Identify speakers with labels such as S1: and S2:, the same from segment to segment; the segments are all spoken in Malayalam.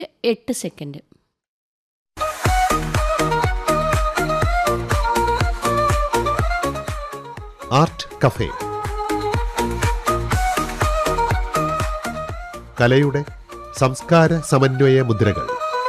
S1: എട്ട് സെക്കൻഡ്
S2: ആർട്ട് കഫേ കലയുടെ സംസ്കാര സമന്വയ മുദ്രകൾ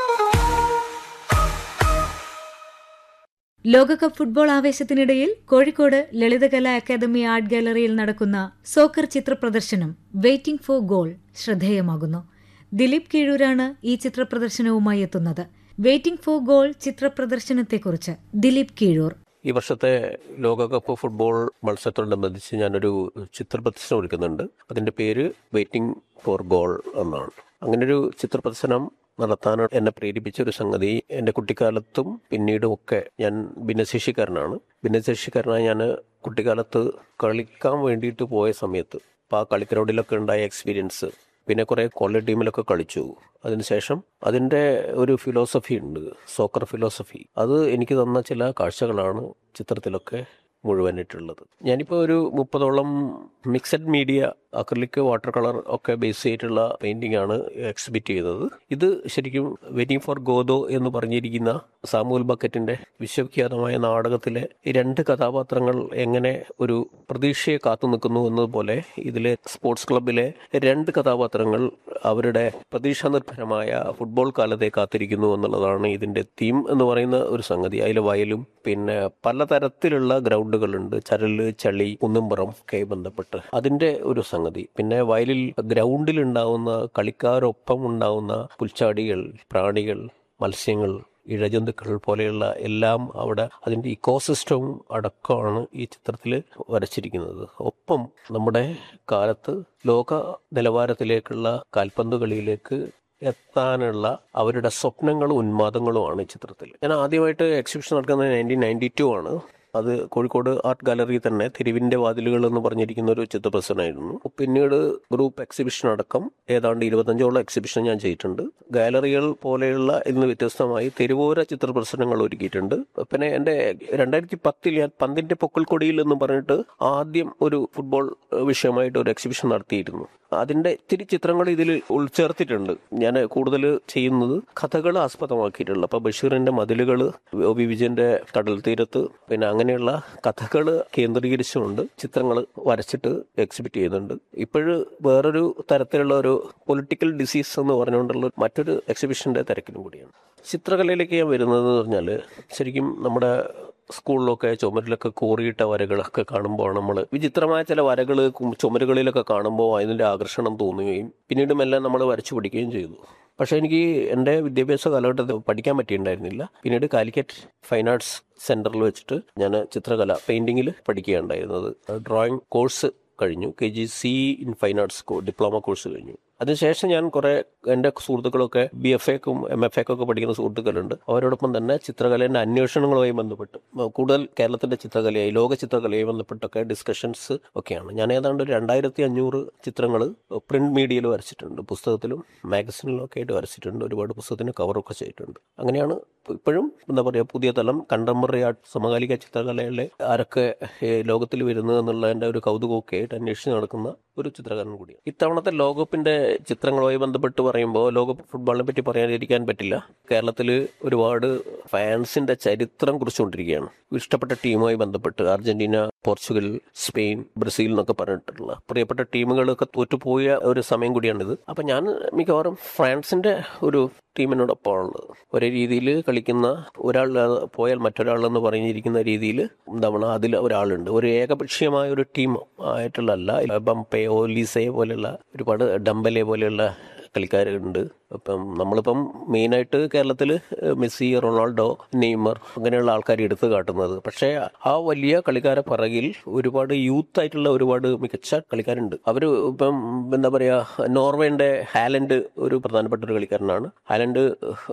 S3: ലോകകപ്പ് ഫുട്ബോൾ ആവേശത്തിനിടയിൽ കോഴിക്കോട് ലളിതകലാ അക്കാദമി ആർട്ട് ഗാലറിയിൽ നടക്കുന്ന സോക്കർ ചിത്ര പ്രദർശനം വെയിറ്റിംഗ് ഫോർ ഗോൾ ശ്രദ്ധേയമാകുന്നു ദിലീപ് കീഴൂരാണ് ഈ ചിത്ര പ്രദർശനവുമായി എത്തുന്നത് വെയിറ്റിംഗ് ഫോർ ഗോൾ ചിത്ര പ്രദർശനത്തെക്കുറിച്ച് ദിലീപ് കീഴൂർ
S4: ഈ വർഷത്തെ ലോകകപ്പ് ഫുട്ബോൾ മത്സരത്തോടനുബന്ധിച്ച് ഞാനൊരു ചിത്രപ്രദർശനം ഒരുക്കുന്നുണ്ട് അതിൻ്റെ പേര് വെയിറ്റിംഗ് ഫോർ ഗോൾ എന്നാണ് അങ്ങനൊരു ചിത്രപ്രദർശനം നടത്താൻ എന്നെ പ്രേരിപ്പിച്ച ഒരു സംഗതി എൻ്റെ കുട്ടിക്കാലത്തും പിന്നീടും ഒക്കെ ഞാൻ ഭിന്നശേഷിക്കാരനാണ് ഭിന്നശേഷിക്കാരനായ ഞാൻ കുട്ടിക്കാലത്ത് കളിക്കാൻ വേണ്ടിയിട്ട് പോയ സമയത്ത് അപ്പോൾ ആ കളിഗ്രൗണ്ടിലൊക്കെ ഉണ്ടായ എക്സ്പീരിയൻസ് പിന്നെ കുറേ കോളേജ് ടീമിലൊക്കെ കളിച്ചു അതിനുശേഷം അതിൻ്റെ ഒരു ഫിലോസഫി ഉണ്ട് സോക്കർ ഫിലോസഫി അത് എനിക്ക് തന്ന ചില കാഴ്ചകളാണ് ചിത്രത്തിലൊക്കെ മുഴുവനായിട്ടുള്ളത് ഞാനിപ്പോൾ ഒരു മുപ്പതോളം mixed media acrylic water colour ഒക്കെ ബേസ് ചെയ്തിട്ടുള്ള പെയിന്റിംഗ് ആണ് എക്സിബിറ്റ് ചെയ്തത് ഇത് ശരിക്കും വെയിറ്റിംഗ് ഫോർ ഗോദോ എന്ന് പറഞ്ഞിരിക്കുന്ന സാമൂൽ ബക്കറ്റിന്റെ വിശ്വവിഖ്യാതമായ നാടകത്തിലെ ഈ രണ്ട് കഥാപാത്രങ്ങൾ എങ്ങനെ ഒരു പ്രതീക്ഷയെ കാത്തു നിൽക്കുന്നു എന്നതുപോലെ ഇതിലെ സ്പോർട്സ് ക്ലബിലെ രണ്ട് കഥാപാത്രങ്ങൾ അവരുടെ പ്രതീക്ഷ നിർഭരമായ ഫുട്ബോൾ കാലത്തെ കാത്തിരിക്കുന്നു എന്നുള്ളതാണ് ഇതിന്റെ തീം എന്ന് പറയുന്ന ഒരു സംഗതി അതിൽ വയലും പിന്നെ പലതരത്തിലുള്ള ഗ്രൗണ്ടുകളുണ്ട് ചരല് ചളി കുന്നുംപുറം ഒക്കെ ബന്ധപ്പെട്ട് അതിന്റെ ഒരു സംഗതി പിന്നെ വയലിൽ ഗ്രൗണ്ടിൽ ഉണ്ടാവുന്ന കളിക്കാരൊപ്പം ഉണ്ടാവുന്ന പുൽച്ചാടികൾ പ്രാണികൾ മത്സ്യങ്ങൾ ഇഴജന്തുക്കൾ പോലെയുള്ള എല്ലാം അവിടെ അതിൻ്റെ ഇക്കോസിസ്റ്റവും അടക്കമാണ് ഈ ചിത്രത്തിൽ വരച്ചിരിക്കുന്നത് ഒപ്പം നമ്മുടെ കാലത്ത് ലോക നിലവാരത്തിലേക്കുള്ള കാൽപന്ത് കളിയിലേക്ക് എത്താനുള്ള അവരുടെ സ്വപ്നങ്ങളും ഉന്മാദങ്ങളുമാണ് ഈ ചിത്രത്തിൽ ഞാൻ ആദ്യമായിട്ട് എക്സിബിഷൻ നടക്കുന്നത് നയൻറ്റീൻ നയൻറ്റി ടു ആണ് അത് കോഴിക്കോട് ആർട്ട് ഗാലറി തന്നെ തെരുവിന്റെ വാതിലുകൾ എന്ന് പറഞ്ഞിരിക്കുന്ന ഒരു ചിത്രപ്രദർശനമായിരുന്നു പിന്നീട് ഗ്രൂപ്പ് എക്സിബിഷൻ അടക്കം ഏതാണ്ട് ഇരുപത്തഞ്ചോളം എക്സിബിഷൻ ഞാൻ ചെയ്തിട്ടുണ്ട് ഗാലറികൾ പോലെയുള്ള ഇന്ന് വ്യത്യസ്തമായി തെരുവോര ചിത്രപ്രദർശനങ്ങൾ ഒരുക്കിയിട്ടുണ്ട് പിന്നെ എൻ്റെ രണ്ടായിരത്തി പത്തിൽ ഞാൻ പന്തിന്റെ പൊക്കൽക്കൊടിയിൽ എന്ന് പറഞ്ഞിട്ട് ആദ്യം ഒരു ഫുട്ബോൾ വിഷയമായിട്ട് ഒരു എക്സിബിഷൻ നടത്തിയിരുന്നു അതിന്റെ ഇത്തിരി ചിത്രങ്ങൾ ഇതിൽ ഉൾച്ചേർത്തിട്ടുണ്ട് ഞാൻ കൂടുതൽ ചെയ്യുന്നത് കഥകൾ ആസ്പദമാക്കിയിട്ടുള്ള അപ്പൊ ബഷീറിന്റെ മതിലുകൾ ഒ വി വിജയന്റെ കടൽ തീരത്ത് പിന്നെ അങ്ങനെയുള്ള കഥകൾ കേന്ദ്രീകരിച്ചുകൊണ്ട് ചിത്രങ്ങൾ വരച്ചിട്ട് എക്സിബിറ്റ് ചെയ്യുന്നുണ്ട് ഇപ്പോഴ് വേറൊരു തരത്തിലുള്ള ഒരു പൊളിറ്റിക്കൽ ഡിസീസ് എന്ന് പറഞ്ഞുകൊണ്ടുള്ള മറ്റൊരു എക്സിബിഷന്റെ തിരക്കിനും കൂടിയാണ് ചിത്രകലയിലേക്ക് ഞാൻ വരുന്നത് പറഞ്ഞാൽ ശരിക്കും നമ്മുടെ സ്കൂളിലൊക്കെ ചുമരിലൊക്കെ കോറിയിട്ട വരകളൊക്കെ കാണുമ്പോൾ നമ്മൾ വിചിത്രമായ ചില വരകൾ ചുമരുകളിലൊക്കെ കാണുമ്പോൾ അതിൻ്റെ ആകർഷണം തോന്നുകയും പിന്നീട് മെല്ലെ നമ്മൾ വരച്ചു പഠിക്കുകയും ചെയ്തു പക്ഷേ എനിക്ക് എൻ്റെ വിദ്യാഭ്യാസ കാലഘട്ടത്തിൽ പഠിക്കാൻ പറ്റിയിട്ടുണ്ടായിരുന്നില്ല പിന്നീട് കാലിക്കറ്റ് ഫൈൻ ആർട്സ് സെൻറ്ററിൽ വെച്ചിട്ട് ഞാൻ ചിത്രകല പെയിൻറ്റിങ്ങിൽ പഠിക്കുകയുണ്ടായിരുന്നത് ഡ്രോയിങ് കോഴ്സ് കഴിഞ്ഞു K G C in fine arts diploma course കഴിഞ്ഞു അതിനുശേഷം ഞാൻ കുറെ എൻ്റെ സുഹൃത്തുക്കളൊക്കെ ബി എഫ് എക്കും എം എഫ് എക്കൊക്കെ പഠിക്കുന്ന സുഹൃത്തുക്കളുണ്ട് അവരോടൊപ്പം തന്നെ ചിത്രകലേൻ്റെ അന്വേഷണങ്ങളുമായി ബന്ധപ്പെട്ട് കൂടുതൽ കേരളത്തിൻ്റെ ചിത്രകലയായി ലോക ചിത്രകലയുമായി ബന്ധപ്പെട്ടൊക്കെ ഡിസ്കഷൻസ് ഒക്കെയാണ് ഞാൻ ഏതാണ്ട് ഒരു രണ്ടായിരത്തി അഞ്ഞൂറ് ചിത്രങ്ങൾ പ്രിന്റ് മീഡിയയിൽ വരച്ചിട്ടുണ്ട് പുസ്തകത്തിലും മാഗസിനിലും ഒക്കെ ആയിട്ട് വരച്ചിട്ടുണ്ട് ഒരുപാട് പുസ്തകത്തിന് കവറൊക്കെ ചെയ്തിട്ടുണ്ട് അങ്ങനെയാണ് ഇപ്പോഴും എന്താ പറയുക പുതിയ തലം കണ്ടംപററി ആർട്ട് സമകാലിക ചിത്രകലയിലെ ആരൊക്കെ ലോകത്തിൽ വരുന്നത് എന്നുള്ളതിൻ്റെ ഒരു കൗതുകമൊക്കെ ആയിട്ട് അന്വേഷിച്ച് നടക്കുന്ന ഒരു ചിത്രകാരൻ കൂടിയാണ് ഇത്തവണത്തെ ലോകകപ്പിന്റെ ചിത്രങ്ങളുമായി ബന്ധപ്പെട്ട് പറയുമ്പോൾ ലോകകപ്പ് ഫുട്ബോളിനെ പറ്റി പറയാതിരിക്കാൻ പറ്റില്ല കേരളത്തിൽ ഒരുപാട് ഫാൻസിന്റെ ചരിത്രം കുറിച്ചുകൊണ്ടിരിക്കുകയാണ് ഇഷ്ടപ്പെട്ട ടീമുമായി ബന്ധപ്പെട്ട് അർജന്റീന പോർച്ചുഗൽ സ്പെയിൻ ബ്രസീൽ എന്നൊക്കെ പറഞ്ഞിട്ടുള്ള പ്രിയപ്പെട്ട ടീമുകളൊക്കെ തോറ്റുപോയ ഒരു സമയം കൂടിയാണിത് അപ്പം ഞാൻ മിക്കവാറും ഫ്രാൻസിന്റെ ഒരു ടീമിനോടൊപ്പമാണുള്ളത് ഒരേ രീതിയിൽ കളിക്കുന്ന ഒരാൾ പോയാൽ മറ്റൊരാൾ എന്ന് പറഞ്ഞിരിക്കുന്ന രീതിയിൽ എന്താണ് അതിൽ ഒരാളുണ്ട് ഒരു ഏകപക്ഷീയമായ ഒരു ടീം ആയിട്ടുള്ളതല്ല ബംപെ ഓലീസെ പോലെയുള്ള ഒരുപാട് ഡംബലെ പോലെയുള്ള കളിക്കാരുണ്ട് അപ്പം നമ്മളിപ്പം മെയിനായിട്ട് കേരളത്തിൽ മെസ്സി റൊണാൾഡോ നെയ്മർ അങ്ങനെയുള്ള ആൾക്കാർ എടുത്തു കാട്ടുന്നത് പക്ഷേ ആ വലിയ കളിക്കാരെ പിറകിൽ ഒരുപാട് യൂത്ത് ആയിട്ടുള്ള ഒരുപാട് മികച്ച കളിക്കാരുണ്ട് അവർ ഇപ്പം എന്താ പറയുക നോർവേന്റെ ഹാലൻഡ് ഒരു പ്രധാനപ്പെട്ട ഒരു കളിക്കാരനാണ് ഹാലൻഡ്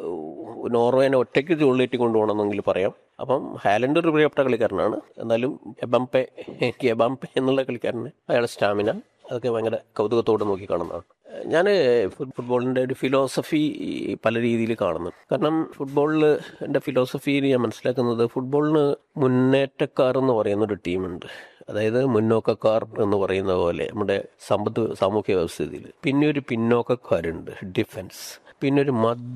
S4: നോർവേനെ ഒറ്റയ്ക്ക് ചുള്ളിയേറ്റി കൊണ്ടുപോകണമെന്നെങ്കിൽ പറയാം അപ്പം ഹാലൻഡ് ഒരു പ്രിയപ്പെട്ട കളിക്കാരനാണ് എന്നാലും എബംപെ എബാംപെ എന്നുള്ള കളിക്കാരന് അയാളുടെ സ്റ്റാമിന അതൊക്കെ ഭയങ്കര കൗതുകത്തോടെ നോക്കി കാണുന്നതാണ് ഞാൻ ഫുട്ബോളിൻ്റെ ഒരു ഫിലോസഫി പല രീതിയിൽ കാണുന്നു കാരണം ഫുട്ബോളിൽ എൻ്റെ ഫിലോസഫിയിൽ ഞാൻ മനസ്സിലാക്കുന്നത് ഫുട്ബോളിന് മുന്നേറ്റക്കാർ എന്ന് പറയുന്ന ഒരു ടീമുണ്ട് അതായത് മുന്നോക്കക്കാർ എന്ന് പറയുന്ന പോലെ നമ്മുടെ സമ്പത്ത് സാമൂഹ്യ വ്യവസ്ഥയിൽ പിന്നെ ഒരു പിന്നോക്കക്കാരുണ്ട് ഡിഫൻസ് പിന്നെ ഒരു മധ്യ